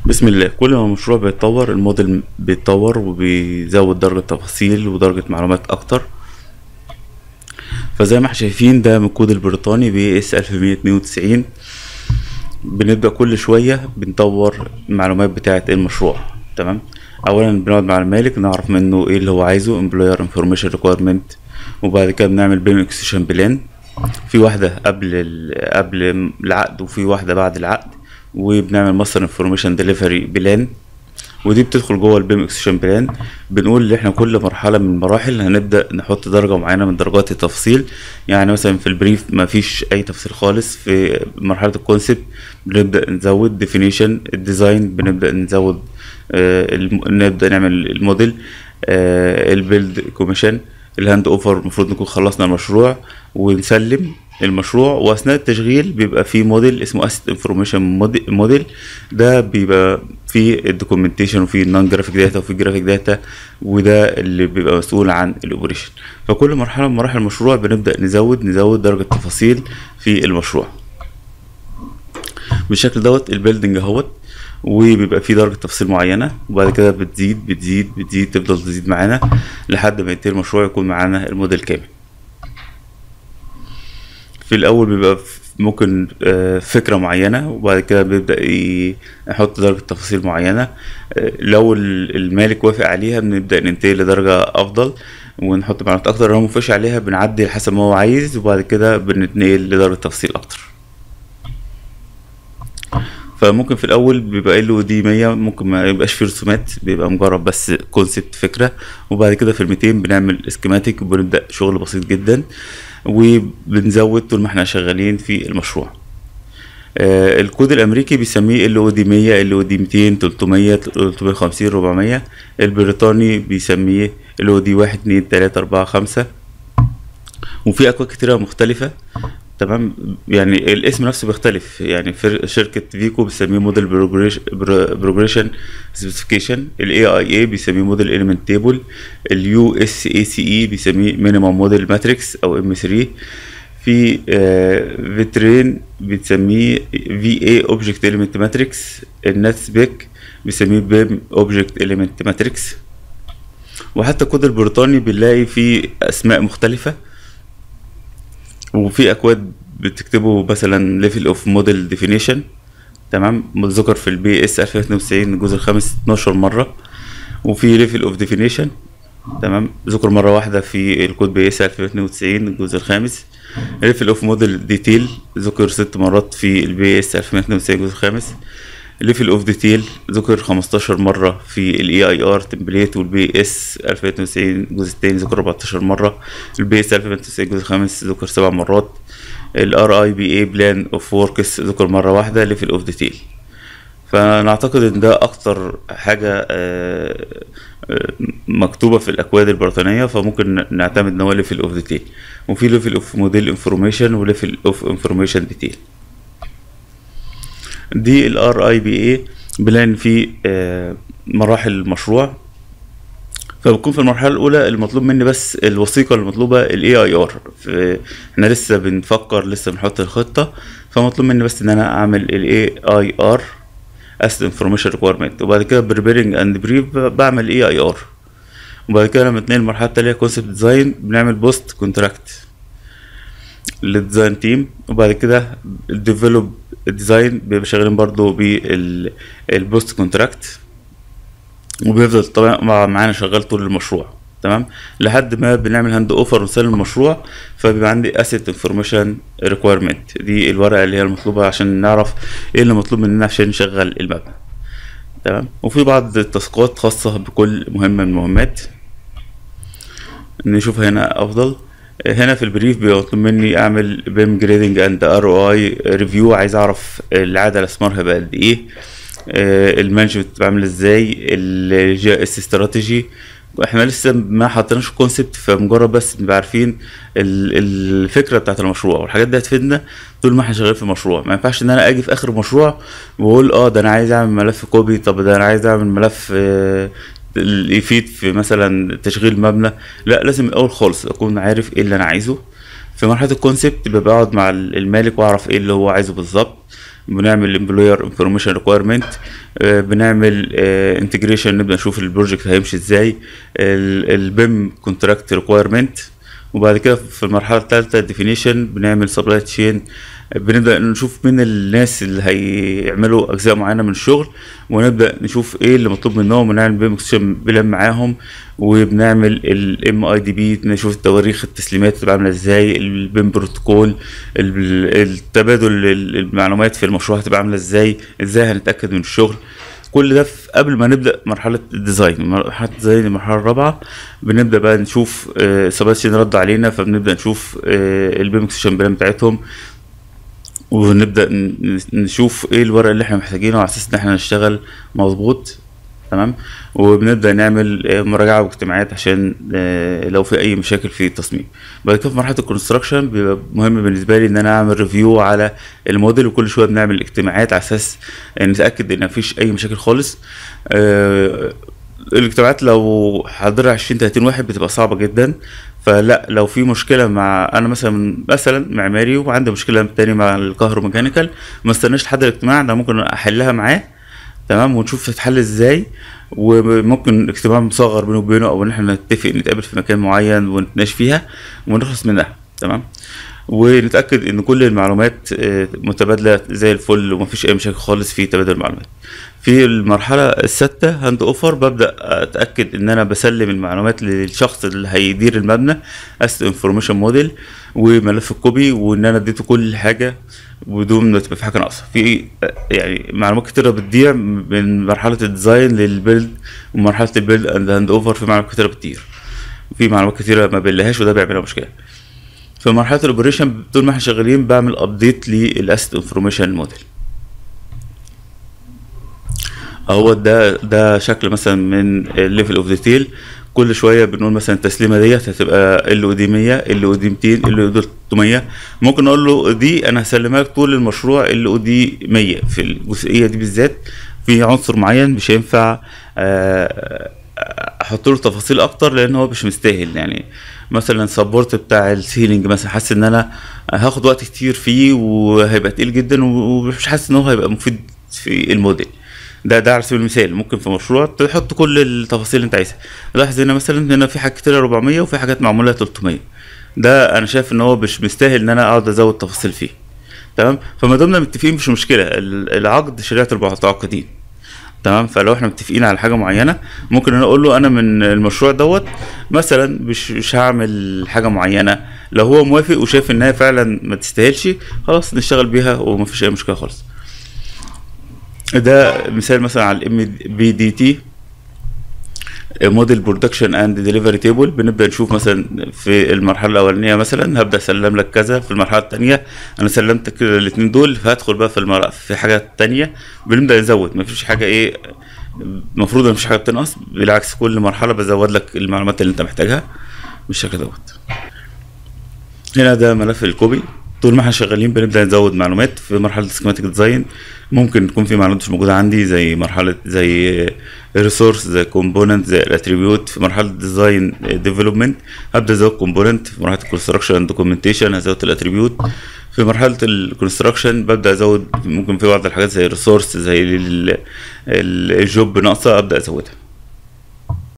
بسم الله كل ما المشروع بيتطور الموديل بيتطور وبيزود درجة تفاصيل ودرجة معلومات أكتر فزي ما احنا شايفين ده من الكود البريطاني بي اس 1192 بنبدأ كل شوية بنطور المعلومات بتاعة المشروع تمام أولا بنقعد مع المالك نعرف منه ايه اللي هو عايزه employer information requirement وبعد كده بنعمل بيم اكسيشن بلان في واحدة قبل ال... قبل العقد وفي واحدة بعد العقد وبنعمل ماستر انفورميشن ديليفري بلان ودي بتدخل جوه البيم اكسيشن بلان بنقول ان احنا كل مرحله من المراحل هنبدا نحط درجه معينه من درجات التفصيل يعني مثلا في البريف ما فيش اي تفصيل خالص في مرحله الكونسبت بنبدا نزود ديفينيشن الديزاين بنبدا نزود آه الم- نبدا نعمل الموديل آه البيلد كوميشن الهاند اوفر المفروض نكون خلصنا المشروع ونسلم المشروع واثناء التشغيل بيبقى في موديل اسمه اسيت انفورميشن موديل ده بيبقى فيه الدوكيومنتيشن وفيه النون جرافيك داتا وفيه جرافيك داتا وده اللي بيبقى مسؤول عن الاوبريشن فكل مرحله من مراحل المشروع بنبدا نزود نزود درجه تفاصيل في المشروع بالشكل دوت البيلدنج اهوت وبيبقى فيه درجة تفصيل معينة وبعد كده بتزيد بتزيد بتزيد تفضل تزيد معانا لحد ما ينتهي المشروع يكون معانا الموديل كامل في الأول بيبقى ف- ممكن آه، فكرة معينة وبعد كده بيبدأ ي- يحط درجة تفاصيل معينة آه، لو ال- المالك وافق عليها بنبدأ ننتقل لدرجة أفضل ونحط معلومات أكتر لو موافقش عليها بنعدي حسب ما هو عايز وبعد كده بنتنقل لدرجة تفصيل أكتر فممكن في الاول بيبقى ال او دي 100 ممكن ما يبقاش فيه رسومات بيبقى مجرد بس كونسبت فكره وبعد كده في ال 200 بنعمل اسكيماتيك وبنبدا شغل بسيط جدا وبنزود طول ما احنا شغالين في المشروع آه الكود الامريكي بيسميه ال او دي 100 ال او دي 200 300 350 400 البريطاني بيسميه ال او دي 1 2 3 4 5 وفي اكواد كتيره مختلفه تمام يعني الاسم نفسه بيختلف يعني في شركة فيكو بيسميه موديل بروجريشن سبيسيفيكيشن الاي اي اي بيسميه موديل اليمنت تيبل اليو اس اي سي اي بيسميه مينيمم موديل ماتريكس او ام 3 في فيترين بتسميه في اي اوبجكت اليمنت ماتريكس النت سبيك بيسميه بيم اوبجكت اليمنت ماتريكس وحتى الكود البريطاني بنلاقي فيه اسماء مختلفه وفي اكواد بتكتبه مثلا ليفل اوف موديل ديفينيشن تمام ذكر في البي اس 2092 الجزء الخامس 12 مره وفي ليفل اوف ديفينيشن تمام ذكر مره واحده في الكود بي اس 2092 الجزء الخامس ليفل اوف موديل ديتيل ذكر ست مرات في البي اس 2092 الجزء الخامس ليفل اوف ديتيل ذكر 15 مره في الاي اي ار تمبليت والبي اس 2092 الجزء الثاني ذكر 14 مره البي اس 2092 الجزء الخامس ذكر سبع مرات الار اي بي اي بلان اوف وركس ذكر مره واحده ليفل اوف ديتيل فنعتقد ان ده اكتر حاجه آه، آه، مكتوبه في الاكواد البريطانيه فممكن نعتمد ان هو ليفل اوف ديتيل وفي ليفل اوف موديل انفورميشن وليفل اوف انفورميشن ديتيل دي الار اي بي اي بلان في آه، مراحل المشروع فبكون في المرحله الاولى المطلوب مني بس الوثيقه المطلوبه الاي اي ار احنا لسه بنفكر لسه بنحط الخطه فمطلوب مني بس ان انا اعمل الاي اي ار as information requirement وبعد كده preparing and brief بعمل اي اي ار وبعد كده لما نتنقل المرحله التاليه كونسبت ديزاين بنعمل بوست كونتراكت للديزاين تيم وبعد كده الديفلوب ديزاين بيبقى شغالين برضو بالبوست كونتراكت وبيفضل طبعا معانا شغال طول المشروع تمام لحد ما بنعمل هاند اوفر ونسلم المشروع فبيبقى عندي اسيت انفورميشن ريكويرمنت دي الورقه اللي هي المطلوبه عشان نعرف ايه اللي مطلوب مننا عشان نشغل المبنى تمام وفي بعض التاسكات خاصه بكل مهمه من المهمات نشوف هنا افضل هنا في البريف بيبقى مطلوب مني اعمل بيم جريدنج اند ار او اي ريفيو عايز اعرف العاده الاسمار هيبقى قد ايه آه، المانجمنت بتبقى عامل ازاي الجي اس استراتيجي احنا لسه ما حطيناش كونسبت فمجرد بس نبقى عارفين ال- الفكره بتاعت المشروع والحاجات دي هتفيدنا طول ما احنا شغالين في المشروع ما ينفعش ان انا اجي في اخر المشروع واقول اه ده انا عايز اعمل ملف كوبي طب ده انا عايز اعمل ملف آه، اللي يفيد في مثلا تشغيل مبنى لا لازم من الاول خالص اكون عارف ايه اللي انا عايزه في مرحله الكونسبت ببقى اقعد مع المالك واعرف ايه اللي هو عايزه بالظبط بنعمل امبلوير انفورميشن ريكويرمنت بنعمل انتجريشن نبدا نشوف البروجكت هيمشي ازاي البيم كونتراكت ريكويرمنت وبعد كده في المرحله الثالثه ديفينيشن بنعمل سبلاي تشين بنبدا نشوف مين الناس اللي هيعملوا اجزاء معينه من الشغل ونبدا نشوف ايه اللي مطلوب منهم ونعمل بيم بلان معاهم وبنعمل الام اي دي بي نشوف تواريخ التسليمات تبقى عامله ازاي البيم بروتوكول التبادل المعلومات في المشروع هتبقى عامله ازاي ازاي هنتاكد من الشغل كل ده قبل ما نبدا مرحله الديزاين مرحله الديزاين المرحله الرابعه بنبدا بقى نشوف سبات رد علينا فبنبدا نشوف البيم اكسشن بلان بتاعتهم ونبدا نشوف ايه الورق اللي احنا محتاجينه على اساس ان احنا نشتغل مظبوط تمام وبنبدا نعمل مراجعه واجتماعات عشان لو في اي مشاكل في التصميم بعد كده في مرحله الكونستراكشن بيبقى مهم بالنسبه لي ان انا اعمل ريفيو على الموديل وكل شويه بنعمل اجتماعات على اساس نتاكد ان مفيش اي مشاكل خالص الاجتماعات لو حضرها 20 30 واحد بتبقى صعبه جدا فلا لو في مشكله مع انا مثلا مثلا معماري وعندي مشكله تاني مع الكهروميكانيكال ما استناش لحد الاجتماع انا ممكن احلها معاه تمام ونشوف تتحل ازاي وممكن اجتماع مصغر بينه وبينه او ان احنا نتفق نتقابل في مكان معين ونتناقش فيها ونخلص منها تمام ونتاكد ان كل المعلومات متبادله زي الفل ومفيش اي مشاكل خالص في تبادل المعلومات في المرحله السادسه هاند اوفر ببدا اتاكد ان انا بسلم المعلومات للشخص اللي هيدير المبنى اس انفورميشن موديل وملف الكوبي وان انا اديته كل حاجه بدون ما تبقى في حاجه ناقصه في يعني معلومات كتيره بتضيع من مرحله الديزاين للبيلد ومرحله البيلد اند هاند اوفر في معلومات كتيره بتطير في معلومات كتيره ما بنلاقيهاش وده بيعملها مشكله في مرحله الاوبريشن طول ما احنا شغالين بعمل ابديت للاسيت انفورميشن موديل هو ده ده شكل مثلا من الليفل اوف ديتيل كل شويه بنقول مثلا التسليمه ديت هتبقى ال او دي 100 ال او دي 200 ال او دي 300 ممكن اقول له دي انا هسلمها لك طول المشروع ال او دي 100 في الجزئيه دي بالذات في عنصر معين مش هينفع احط له تفاصيل اكتر لان هو مش مستاهل يعني مثلا سبورت بتاع السيلينج مثلا حاسس ان انا هاخد وقت كتير فيه وهيبقى تقيل جدا ومش حاسس ان هو هيبقى مفيد في الموديل ده ده على سبيل المثال ممكن في مشروع تحط كل التفاصيل اللي انت عايزها لاحظ هنا مثلا هنا في حاجات كتير 400 وفي حاجات معموله 300 ده انا شايف ان هو مش مستاهل ان انا اقعد ازود تفاصيل فيه تمام فما دمنا متفقين مش مشكله العقد شريعه المتعاقدين تمام فلو احنا متفقين على حاجه معينه ممكن انا اقول له انا من المشروع دوت مثلا مش مش هعمل حاجه معينه لو هو موافق وشايف انها فعلا ما تستاهلش خلاص نشتغل بيها ومفيش اي مشكله خالص ده مثال مثلا على الام بي دي تي موديل برودكشن اند ديليفري تيبل بنبدا نشوف مثلا في المرحله الاولانيه مثلا هبدا اسلم لك كذا في المرحله الثانيه انا سلمتك الاثنين دول فهدخل بقى في المر... في حاجات تانية بنبدا نزود مفيش حاجه ايه المفروض مفيش حاجه بتنقص بالعكس كل مرحله بزود لك المعلومات اللي انت محتاجها بالشكل دوت هنا ده ملف الكوبي طول ما احنا شغالين بنبدا نزود معلومات في مرحله السكيماتيك ديزاين ممكن تكون في معلومات مش موجوده عندي زي مرحله زي ريسورس زي كومبوننت زي الاتريبيوت في مرحله ديزاين ديفلوبمنت هبدا ازود كومبوننت في مرحله الكونستراكشن دوكيومنتيشن هزود الاتريبيوت في مرحله الكونستراكشن ببدا ازود ممكن في بعض الحاجات زي ريسورس زي الجوب ناقصه ابدا ازودها